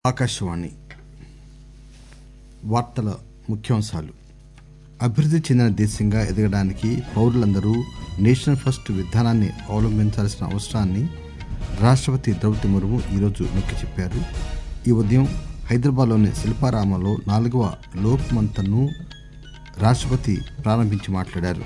ఆకాశవాణి వార్తల ముఖ్యాంశాలు అభివృద్ది చెందిన దేశంగా ఎదగడానికి పౌరులందరూ నేషనల్ ఫస్ట్ విధానాన్ని అవలంబించాల్సిన అవసరాన్ని రాష్టపతి ద్రౌపది ముర్ము ఈరోజు నొక్కి చెప్పారు ఈ ఉదయం హైదరాబాద్లోని శిల్పారామంలో నాలుగవ లోక్ మంతన్ను రాష్టపతి ప్రారంభించి మాట్లాడారు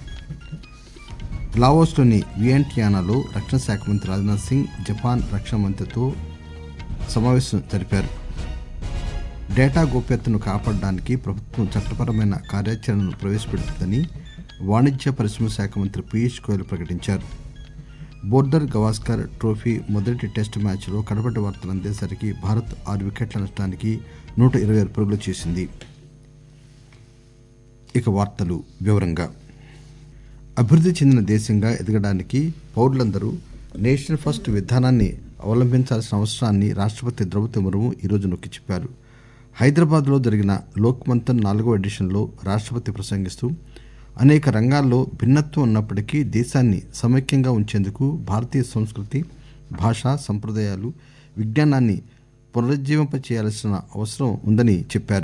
లావోస్లోని వియంటియానాలో రక్షణ శాఖ మంత్రి రాజ్నాథ్ సింగ్ జపాన్ రక్షణ మంత్రితో సమావేశం జరిపారు డేటా గోప్యతను కాపాడడానికి ప్రభుత్వం చట్టపరమైన కార్యాచరణను ప్రవేశపెడుతుందని వాణిజ్య పరిశ్రమ శాఖ మంత్రి పీయూష్ గోయల్ ప్రకటించారు బోర్డర్ గవాస్కర్ ట్రోఫీ మొదటి టెస్ట్ మ్యాచ్లో కడపటి వార్తలు అందేసరికి భారత్ ఆరు వికెట్ల నష్టానికి నూట ఇరవై ఆరు పరుగులు చేసింది ఇక వార్తలు వివరంగా అభివృద్ది చెందిన దేశంగా ఎదగడానికి పౌరులందరూ నేషనల్ ఫస్ట్ విధానాన్ని అవలంబించాల్సిన అవసరాన్ని రాష్టపతి ద్రౌపది ముర్ము ఈరోజు నొక్కి చెప్పారు హైదరాబాద్లో జరిగిన లోక్ మంతన్ నాలుగవ ఎడిషన్లో రాష్టపతి ప్రసంగిస్తూ అనేక రంగాల్లో భిన్నత్వం ఉన్నప్పటికీ దేశాన్ని సమైక్యంగా ఉంచేందుకు భారతీయ సంస్కృతి భాష సంప్రదాయాలు విజ్ఞానాన్ని పునరుజ్జీవింపచేయాల్సిన అవసరం ఉందని చెప్పారు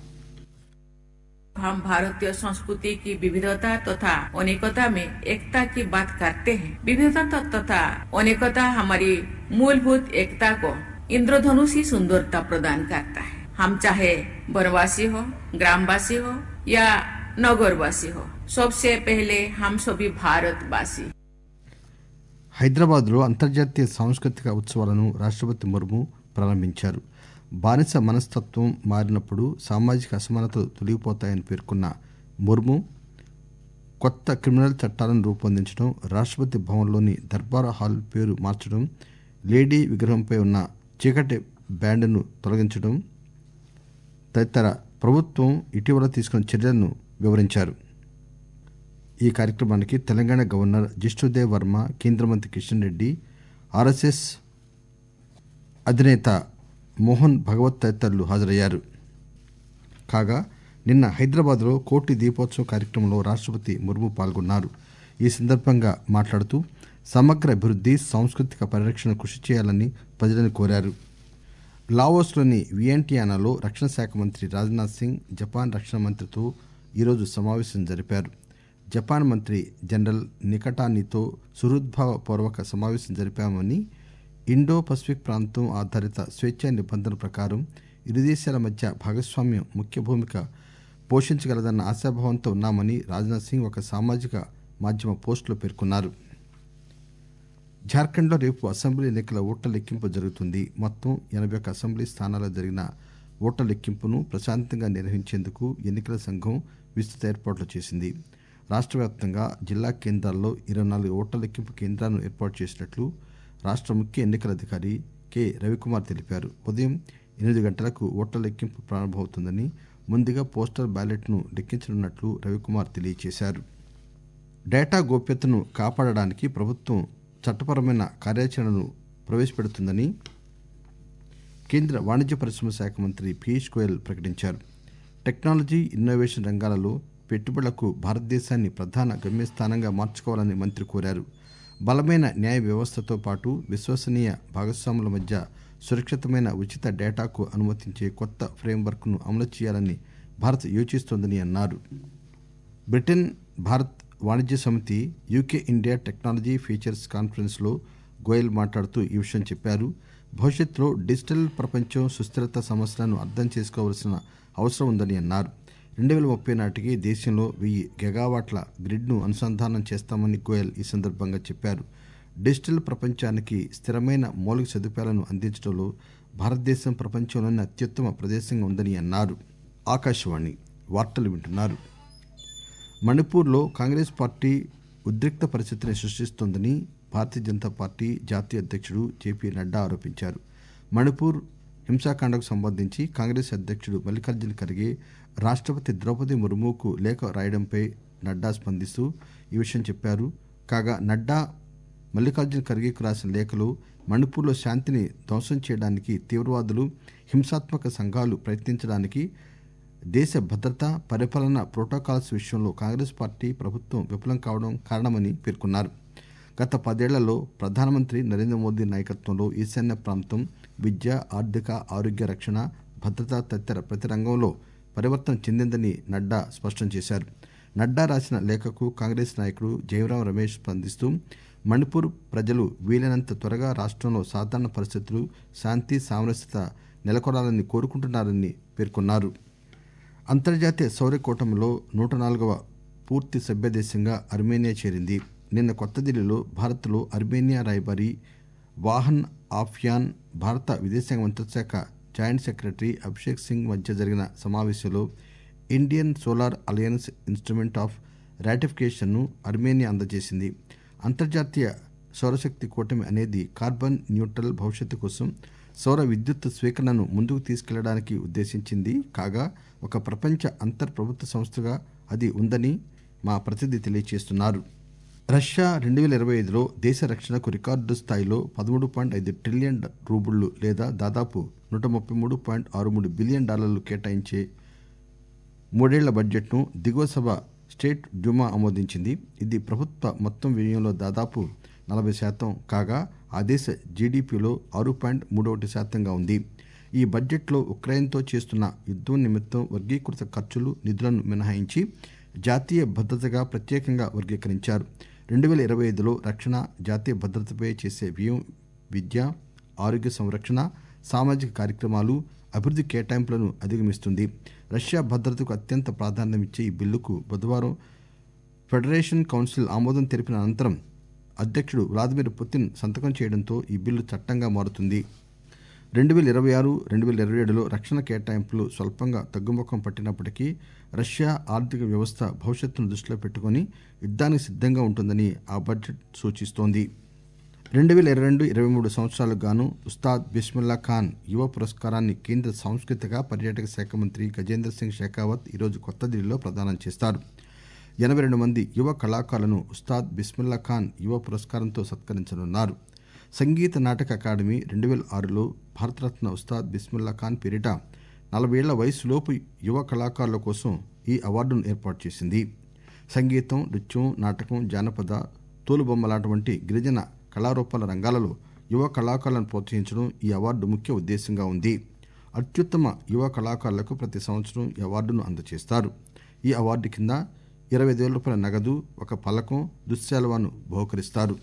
हम भारतीय संस्कृति की विविधता तथा अनेकता में एकता की बात करते हैं विविधता तथा अनेकता हमारी मूलभूत एकता को इंद्रधनुष ही सुंदरता प्रदान करता है हम चाहे वनवासी हो ग्रामवासी हो या नगरवासी हो सबसे पहले हम सभी भारतवासी హైదరాబాద్లో అంతర్జాతీయ సాంస్కృతిక ఉత్సవాలను రాష్టపతి ముర్ము ప్రారంభించారు బానిస మనస్తత్వం మారినప్పుడు సామాజిక అసమానతలు తొలగిపోతాయని పేర్కొన్న ముర్ము కొత్త క్రిమినల్ చట్టాలను రూపొందించడం రాష్టపతి భవన్లోని దర్బార్ హాల్ పేరు మార్చడం లేడీ విగ్రహంపై ఉన్న చీకటి బ్యాండ్ను తొలగించడం తదితర ప్రభుత్వం ఇటీవల తీసుకున్న చర్యలను వివరించారు ఈ కార్యక్రమానికి తెలంగాణ గవర్నర్ జిష్ణుదేవ్ వర్మ కేంద్ర మంత్రి కిషన్ రెడ్డి ఆర్ఎస్ఎస్ అధినేత మోహన్ భగవత్ తదితరులు హాజరయ్యారు కాగా నిన్న హైదరాబాద్లో కోటి దీపోత్సవం కార్యక్రమంలో రాష్టపతి ముర్ము పాల్గొన్నారు ఈ సందర్భంగా మాట్లాడుతూ సమగ్ర అభివృద్ది సాంస్కృతిక పరిరక్షణ కృషి చేయాలని ప్రజలను కోరారు లావోస్లోని వియంటియానాలో రక్షణ శాఖ మంత్రి రాజ్నాథ్ సింగ్ జపాన్ రక్షణ మంత్రితో ఈరోజు సమావేశం జరిపారు జపాన్ మంత్రి జనరల్ నికటానీతో సుహృద్భావపూర్వక సమావేశం జరిపామని ఇండో పసిఫిక్ ప్రాంతం ఆధారిత స్వేచ్ఛా నిబంధన ప్రకారం ఇరు దేశాల మధ్య భాగస్వామ్యం ముఖ్య భూమిక పోషించగలదన్న ఆశాభావంతో ఉన్నామని రాజ్నాథ్ సింగ్ ఒక సామాజిక మాధ్యమ పోస్టులో పేర్కొన్నారు జార్ఖండ్లో రేపు అసెంబ్లీ ఎన్నికల ఓట్ల లెక్కింపు జరుగుతుంది మొత్తం ఎనభై ఒక్క అసెంబ్లీ స్థానాల్లో జరిగిన ఓట్ల లెక్కింపును ప్రశాంతంగా నిర్వహించేందుకు ఎన్నికల సంఘం విస్తృత ఏర్పాట్లు చేసింది రాష్ట్ర వ్యాప్తంగా జిల్లా కేంద్రాల్లో ఇరవై నాలుగు ఓట్ల లెక్కింపు కేంద్రాలను ఏర్పాటు చేసినట్లు రాష్ట్ర ముఖ్య ఎన్నికల అధికారి కె రవికుమార్ తెలిపారు ఉదయం ఎనిమిది గంటలకు ఓట్ల లెక్కింపు ప్రారంభమవుతుందని ముందుగా పోస్టల్ బ్యాలెట్ను లెక్కించనున్నట్లు రవికుమార్ తెలియజేశారు డేటా గోప్యతను కాపాడడానికి ప్రభుత్వం చట్టపరమైన కార్యాచరణను ప్రవేశపెడుతుందని కేంద్ర వాణిజ్య పరిశ్రమ శాఖ మంత్రి పీయూష్ గోయల్ ప్రకటించారు టెక్నాలజీ ఇన్నోవేషన్ రంగాలలో పెట్టుబడులకు భారతదేశాన్ని ప్రధాన గమ్యస్థానంగా మార్చుకోవాలని మంత్రి కోరారు బలమైన న్యాయ వ్యవస్థతో పాటు విశ్వసనీయ భాగస్వాముల మధ్య సురక్షితమైన ఉచిత డేటాకు అనుమతించే కొత్త ఫ్రేమ్వర్క్ను అమలు చేయాలని భారత్ యోచిస్తోందని అన్నారు బ్రిటన్ భారత్ వాణిజ్య సమితి యూకే ఇండియా టెక్నాలజీ ఫీచర్స్ కాన్ఫరెన్స్లో గోయల్ మాట్లాడుతూ ఈ విషయం చెప్పారు భవిష్యత్తులో డిజిటల్ ప్రపంచం సుస్థిరత సమస్యలను అర్థం చేసుకోవాల్సిన అవసరం ఉందని అన్నారు రెండు వేల ముప్పై నాటికి దేశంలో వెయ్యి గెగావాట్ల గ్రిడ్ను అనుసంధానం చేస్తామని గోయల్ ఈ సందర్భంగా చెప్పారు డిజిటల్ ప్రపంచానికి స్థిరమైన మౌలిక సదుపాయాలను అందించడంలో భారతదేశం ప్రపంచంలోని అత్యుత్తమ ప్రదేశంగా ఉందని అన్నారు ఆకాశవాణి వార్తలు వింటున్నారు మణిపూర్లో కాంగ్రెస్ పార్టీ ఉద్రిక్త పరిస్థితిని సృష్టిస్తోందని భారతీయ జనతా పార్టీ జాతీయ అధ్యక్షుడు జేపీ నడ్డా ఆరోపించారు మణిపూర్ హింసాకాండకు సంబంధించి కాంగ్రెస్ అధ్యక్షుడు మల్లికార్జున ఖర్గే రాష్టపతి ద్రౌపది ముర్ముకు లేఖ రాయడంపై నడ్డా స్పందిస్తూ ఈ విషయం చెప్పారు కాగా నడ్డా మల్లికార్జున ఖర్గేకు రాసిన లేఖలో మణిపూర్లో శాంతిని ధ్వంసం చేయడానికి తీవ్రవాదులు హింసాత్మక సంఘాలు ప్రయత్నించడానికి దేశ భద్రత పరిపాలన ప్రోటోకాల్స్ విషయంలో కాంగ్రెస్ పార్టీ ప్రభుత్వం విఫలం కావడం కారణమని పేర్కొన్నారు గత పదేళ్లలో ప్రధానమంత్రి నరేంద్ర మోదీ నాయకత్వంలో ఈశాన్య ప్రాంతం విద్య ఆర్థిక ఆరోగ్య రక్షణ భద్రత తదితర ప్రతి రంగంలో పరివర్తన చెందిందని నడ్డా స్పష్టం చేశారు నడ్డా రాసిన లేఖకు కాంగ్రెస్ నాయకుడు జయరాం రమేష్ స్పందిస్తూ మణిపూర్ ప్రజలు వీలైనంత త్వరగా రాష్ట్రంలో సాధారణ పరిస్థితులు శాంతి సామరస్యత నెలకొనాలని కోరుకుంటున్నారని పేర్కొన్నారు అంతర్జాతీయ సౌర కూటమిలో నూట నాలుగవ పూర్తి సభ్యదేశంగా అర్మేనియా చేరింది నిన్న కొత్త ఢిల్లీలో భారత్లో అర్మేనియా రాయబారి వాహన్ ఆఫ్యాన్ భారత విదేశాంగ మంత్రిత్వ శాఖ జాయింట్ సెక్రటరీ అభిషేక్ సింగ్ మధ్య జరిగిన సమావేశంలో Indian solar alliance instrument of రాటిఫికేషన్ను అర్మేనియా అందజేసింది అంతర్జాతీయ సౌరశక్తి కూటమి అనేది కార్బన్ న్యూట్రల్ భవిష్యత్తు కోసం సౌర విద్యుత్ స్వీకరణను ముందుకు తీసుకెళ్లడానికి ఉద్దేశించింది కాగా ఒక ప్రపంచ అంతర్ ప్రభుత్వ సంస్థగా అది ఉందని మా ప్రతినిధి తెలియజేస్తున్నారు రష్యా రెండు వేల ఇరవై ఐదులో దేశ రక్షణకు రికార్డు స్థాయిలో పదమూడు పాయింట్ ఐదు ట్రిలియన్ రూబుళ్లు లేదా దాదాపు నూట ముప్పై మూడు పాయింట్ ఆరు మూడు బిలియన్ డాలర్లు కేటాయించే మూడేళ్ల బడ్జెట్ను దిగువ సభ స్టేట్ డ్యూమా ఆమోదించింది ఇది ప్రభుత్వ మొత్తం వ్యయంలో దాదాపు నలభై శాతం కాగా ఆ దేశ జీడీపీలో ఆరు పాయింట్ మూడు ఒకటి శాతంగా ఉంది ఈ బడ్జెట్లో ఉక్రెయిన్తో చేస్తున్న యుద్దం నిమిత్తం వర్గీకృత ఖర్చులు నిధులను మినహాయించి జాతీయ భద్రతగా ప్రత్యేకంగా వర్గీకరించారు రెండు వేల ఇరవై ఐదులో రక్షణ జాతీయ భద్రతపై చేసే వ్యయం విద్య ఆరోగ్య సంరక్షణ సామాజిక కార్యక్రమాలు అభివృద్ధి కేటాయింపులను అధిగమిస్తుంది రష్యా భద్రతకు అత్యంత ప్రాధాన్యమిచ్చే ఈ బిల్లుకు బుధవారం ఫెడరేషన్ కౌన్సిల్ ఆమోదం తెలిపిన అనంతరం అధ్యక్షుడు వ్లాదిమిర్ పుతిన్ సంతకం చేయడంతో ఈ బిల్లు చట్టంగా మారుతుంది రెండు వేల ఇరవై ఆరు రెండు వేల ఇరవై ఏడులో రక్షణ కేటాయింపులు స్వల్పంగా తగ్గుముఖం పట్టినప్పటికీ రష్యా ఆర్థిక వ్యవస్థ భవిష్యత్తును దృష్టిలో పెట్టుకుని యుద్ధానికి సిద్ధంగా ఉంటుందని ఆ బడ్జెట్ సూచిస్తోంది రెండు వేల ఇరవై రెండు ఇరవై మూడు సంవత్సరాలకు గాను ఉస్తాద్ బిస్మిల్లా ఖాన్ యువ పురస్కారాన్ని కేంద్ర సాంస్కృతిక పర్యాటక శాఖ మంత్రి గజేంద్ర సింగ్ షెకావత్ ఈరోజు కొత్త ఢిల్లీలో ప్రదానం చేస్తారు ఎనభై రెండు మంది యువ కళాకారులను ఉస్తాద్ బిస్మిల్లా ఖాన్ యువ పురస్కారంతో సత్కరించనున్నారు సంగీత నాటక అకాడమీ రెండు వేల ఆరులో భారతరత్న ఉస్తాద్ బిస్మిల్లా ఖాన్ పేరిట నలభై ఏళ్ల వయసులోపు యువ కళాకారుల కోసం ఈ అవార్డును ఏర్పాటు చేసింది సంగీతం నృత్యం నాటకం జానపద తోలుబొమ్మలాట వంటి గిరిజన కళారూపాల రంగాలలో యువ కళాకారులను ప్రోత్సహించడం ఈ అవార్డు ముఖ్య ఉద్దేశంగా ఉంది అత్యుత్తమ యువ కళాకారులకు ప్రతి సంవత్సరం ఈ అవార్డును అందజేస్తారు ఈ అవార్డు కింద ఇరవై వేల రూపాయల నగదు ఒక పలకం దుశ్శాలువాను బహుకరిస్తారు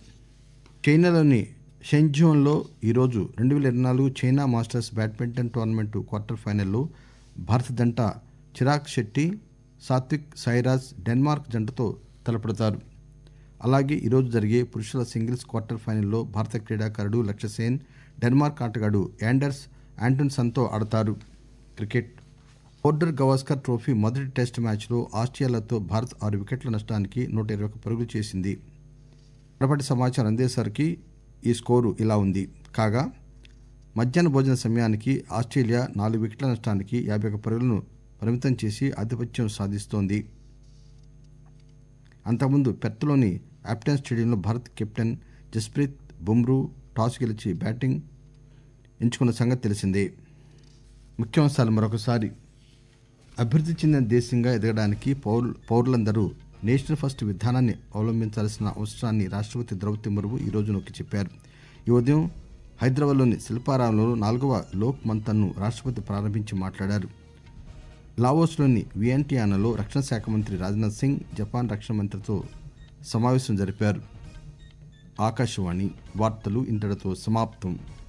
చైనాలోని షెంఝోన్లో ఈరోజు రెండు వేల ఇరవై నాలుగు China masters badminton tournament quarter ఫైనల్లో భారత జంట చిరాగ్ శెట్టి సాత్విక్ సాయిరాజ్ డెన్మార్క్ జంటతో తలపడతారు అలాగే ఈరోజు జరిగే పురుషుల సింగిల్స్ క్వార్టర్ ఫైనల్లో భారత క్రీడాకారుడు లక్ష్యసేన్ డెన్మార్క్ ఆటగాడు యాండర్స్ యాంటన్సన్తో ఆడతారు క్రికెట్ బోర్డర్ గవాస్కర్ ట్రోఫీ మొదటి టెస్ట్ మ్యాచ్లో ఆస్ట్రేలియాతో భారత్ ఆరు వికెట్ల నష్టానికి నూట ఇరవై ఒక పరుగులు చేసింది మరపటి సమాచారం అందేసరికి ఈ స్కోరు ఇలా ఉంది కాగా మధ్యాహ్న భోజన సమయానికి ఆస్ట్రేలియా నాలుగు వికెట్ల నష్టానికి యాభై ఒక పరుగులను పరిమితం చేసి ఆధిపత్యం సాధిస్తోంది అంతకుముందు పెర్త్లోని యాప్టన్ స్టేడియంలో భారత్ కెప్టెన్ జస్ప్రీత్ బుమ్రూ టాస్ గెలిచి బ్యాటింగ్ ఎంచుకున్న సంగతి తెలిసిందే ముఖ్యాంశాలు మరొకసారి అభివృద్ధి చెందిన దేశంగా ఎదగడానికి పౌరు పౌరులందరూ నేషనల్ ఫస్ట్ విధానాన్ని అవలంబించాల్సిన అవసరాన్ని రాష్ట్రపతి ద్రౌపది ముర్ము ఈ రోజు నొక్కి చెప్పారు ఈ ఉదయం హైదరాబాద్లోని శిల్పారామంలో నాలుగవ లోక్ మంతన్ను రాష్ట్రపతి ప్రారంభించి మాట్లాడారు లావోస్లోని వియంటియానాలో రక్షణ శాఖ మంత్రి రాజ్నాథ్ సింగ్ జపాన్ రక్షణ మంత్రితో సమావేశం జరిపారు ఆకాశవాణి వార్తలు ఇంతటితో సమాప్తం